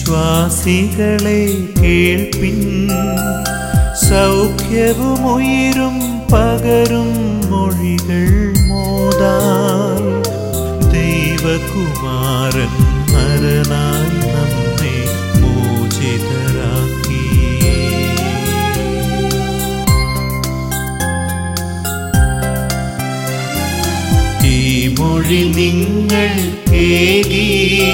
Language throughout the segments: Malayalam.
വിശ്വാസികളെ കേൾപ്പിൻ സൗഖ്യവുമുയരും പകരും മൊഴികൾ മോതാൽ ദൈവകുമാരൻ നരനായി നമ്മെ മോചിതരാക്കി ഈ മൊഴി നിങ്ങൾ കേകി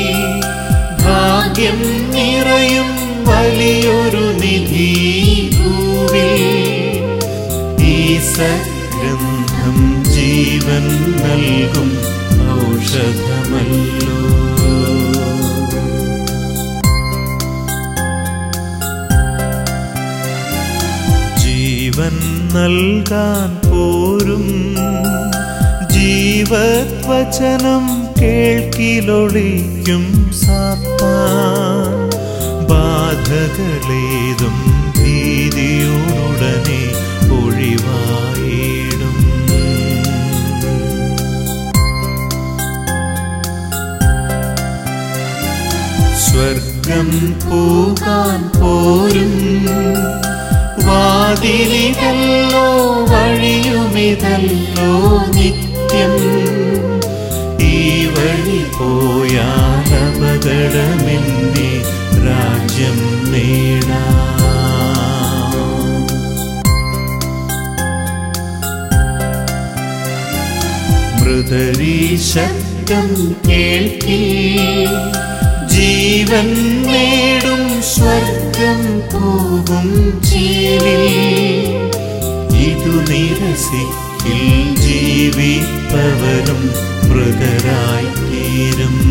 ഭാഗ്യം നിറയും വലിയൊരു നിധി ഭൂവിൽ ഈ സഗ്രന്ഥം ജീവൻ നൽകും ഔഷധമല്ലോ ജീവൻ നൽകാൻ പോരും ജീവത്വചനം കേൾക്കിലൊളിക്കും സാത്താൻ ബാധകളേതും ഭീതിയോടുടനെ ഒഴിവായിടും സ്വർഗം പോകാൻ പോരും വാതിലിതല്ലോ വഴിയുമിതല്ലോ നിത്യം ഈ വഴി പോയാൽ അപകടമെന്നെ രാജ്യം നേടാം മൃദരീ ശബ്ദം കേൾക്കി ജീവൻ നേടും സ്വർഗം പോകും ചേലിൽ ഇതു നിരസിക്കിൽ ജീവിപ്പവരും മൃതരായി തീരും